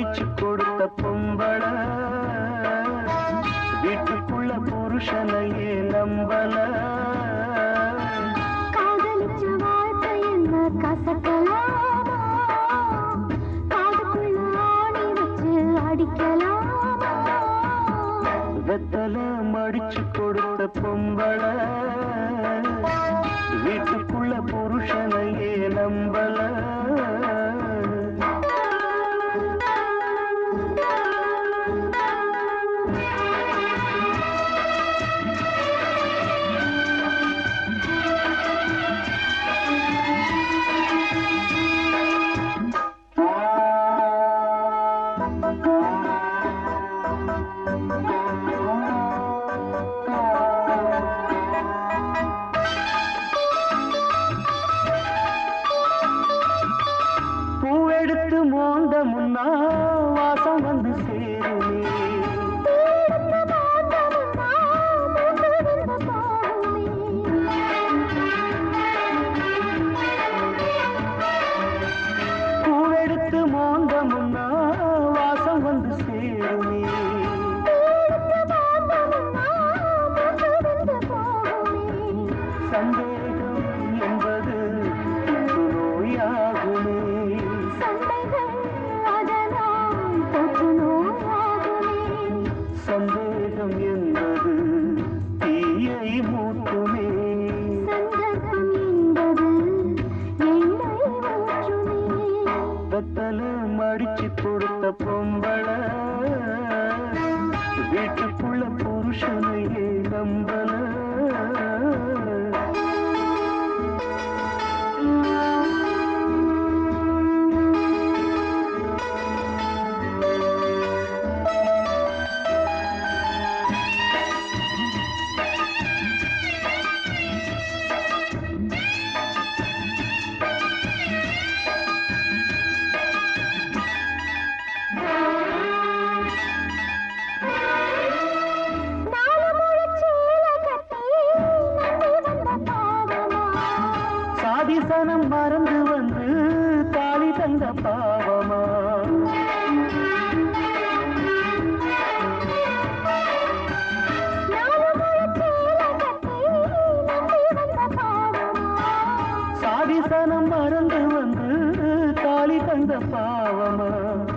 மடிச்சு கொடுத்த பொம்பள வீட்டுக்குள்ள புருஷனையே நம்பல காதலிச்ச வாழ்க்கை என்ன கசக்கலாமா காதுக்குள்ள ஆணி வச்சு அடிக்கலாமா வெத்தல மடிச்சு கொடுத்த பொம்பள வீட்டுக்குள்ள புருஷனையே நம்பல பூவெடுத்து மோந்த முன்னா வாசம் வந்து சேருமே பூவெடுத்து மோந்த முன்னா வாசம் வந்து சேருமே சந்தேகம் என்பது இன்று நோயாகுமே சந்தேகம் என்பது தீயை மூட்டுமே வெத்தல மடிச்சு கொடுத்த பொம்பள வீட்டுக்குள்ள புருஷனையே நம்பல சாதிசனம் மறந்து வந்து தாலி தந்த பாவமா சாதிசனம் மறந்து வந்து தாலி தந்த பாவமா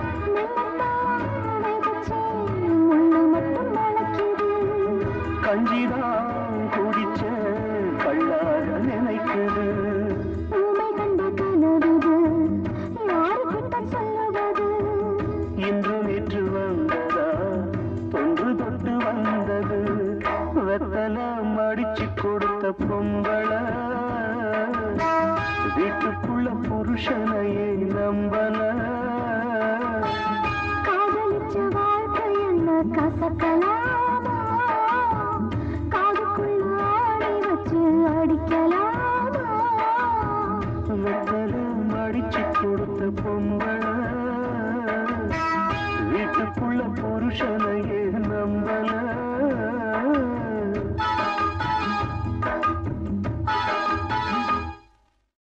கஞ்சிதான் குடிச்ச கள்ளாக நினைக்குது இன்று நேற்று வந்ததா தொன்று தொட்டு வந்தது வெத்தல மடிச்சு கொடுத்த பொம்பள வீட்டுக்குள்ள புருஷனையே நம்பல காதலிச்ச வாழ்க்கை என்ன கசக்கலாம்